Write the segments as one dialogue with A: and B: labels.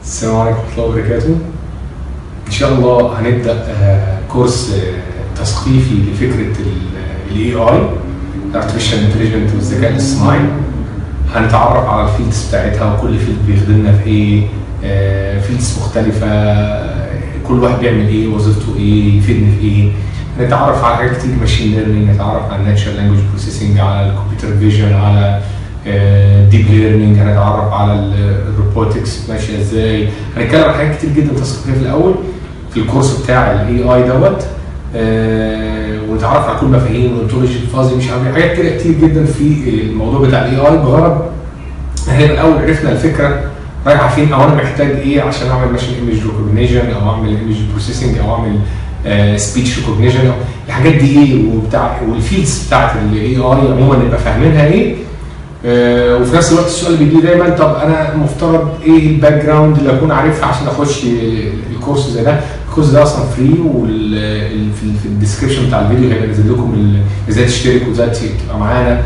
A: السلام عليكم ورحمة الله وبركاته. إن شاء الله هنبدأ آه، كورس آه، تثقيفي لفكرة ال AI Artificial Intelligence والذكاء الاصطناعي. هنتعرف على الفيلدز بتاعتها وكل فيلد بيخدمنا في إيه، فيلدز مختلفة آه، كل واحد بيعمل إيه، وظيفته إيه، يفيدني في إيه. هنتعرف على حاجات كتير ماشين ليرنينج، نتعرف على الناتشرال لانجوج بروسيسنج، على الكمبيوتر فيجن، على ديب ليرنينج هنتعرف على الروبوتكس ماشيه ازاي هنتكلم عن حاجات كتير جدا تثقيفيه في الاول في الكورس بتاع الاي اي دوت آه، ونتعرف على كل مفاهيم والانتولوجي الفازي مش عارف إيه، حاجات كده كتير جدا في الموضوع بتاع الاي اي بغرض احنا الاول عرفنا الفكره رايحه فين او انا محتاج ايه عشان اعمل ماشين ايمج ريكوجنيشن او اعمل ايمج بروسيسنج او اعمل سبيتش ريكوجنيشن الحاجات دي ايه وبتاع والفيلدز بتاعت الاي اي عموما نبقى فاهمينها ايه آه، وفي نفس الوقت السؤال اللي بيجي لي دايما طب انا المفترض ايه الباك جراوند اللي اكون عارفها عشان اخش الكورس زي ده الكورس ده اصلا فري وفي الديسكربشن بتاع الفيديو هيبقى نازل لكم ال- ازاي تشترك وازاي تبقى معانا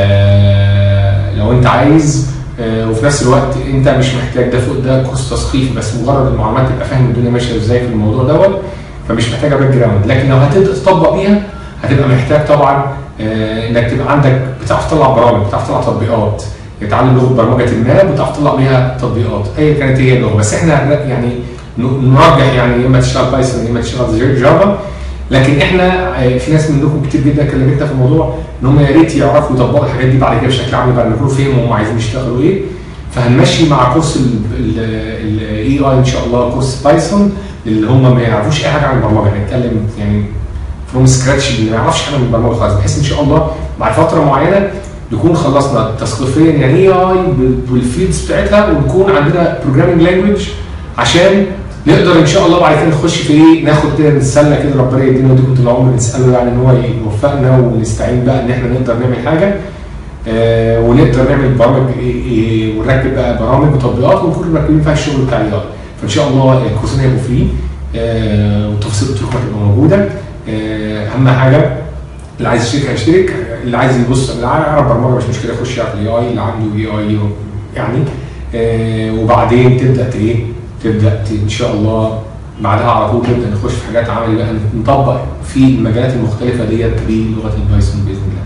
A: آه، لو انت عايز آه، وفي نفس الوقت انت مش محتاج ده فوق ده كورس تثقيف بس مجرد المعلومات تبقى فاهم الدنيا ماشيه ازاي في الموضوع دوت فمش محتاجه باك جراوند لكن لو هتبدا تطبق بيها هتبقى محتاج طبعا آه، انك تبقى عندك بتعرف تطلع برامج بتعرف تطلع تطبيقات تتعلم لغه برمجه ما بتعرف تطلع بيها تطبيقات ايا كانت هي اللغه بس احنا هن- يعني ن- نرجح يعني يا اما تشتغل بايثون يا اما تشتغل جافا لكن احنا آه، في ناس منكم كتير جدا كلمتنا في الموضوع ان هم يا ريت يعرفوا يطبقوا الحاجات دي بعد كده بشكل عملي بعد ما يكونوا فهموا هم عايزين يشتغلوا ايه فهنمشي مع كورس الاي اي ان شاء الله كورس بايثون اللي هم ما يعرفوش اي حاجه عن البرمجه هنتكلم يعني فروم سكراتش اللي ما يعرفش حاجه من البرمجه خالص بحيث ان شاء الله بعد فتره معينه نكون خلصنا تثقيفيا يعني اي اي بالفيلدز بتاعتها ونكون عندنا بروجرامنج لانجوج عشان نقدر ان شاء الله بعد كده نخش في ايه ناخد كده نتسلى كده ربنا يدينا ويديكم طول العمر نساله يعني ان هو يوفقنا ونستعين بقى ان احنا نقدر نعمل حاجه آه ونقدر نعمل برامج إيه إيه ونركب بقى برامج وتطبيقات ونكون مركبين فيها الشغل بتاع الاي فان شاء الله الكورسين هيبقوا فري آه والتفاصيل قلت لكم هتبقى موجوده آه اهم حاجه اللي عايز يشترك هيشترك اللي عايز يبص اللي يعرف برمجه مش مشكله يخش يعرف الاي اي اللي عنده اي اي يعني آه وبعدين تبدا ت- ايه تبدا ت- ان شاء الله بعدها على طول نبدا نخش في حاجات عملي بقى نطبق في المجالات المختلفه ديت بلغه البايثون باذن الله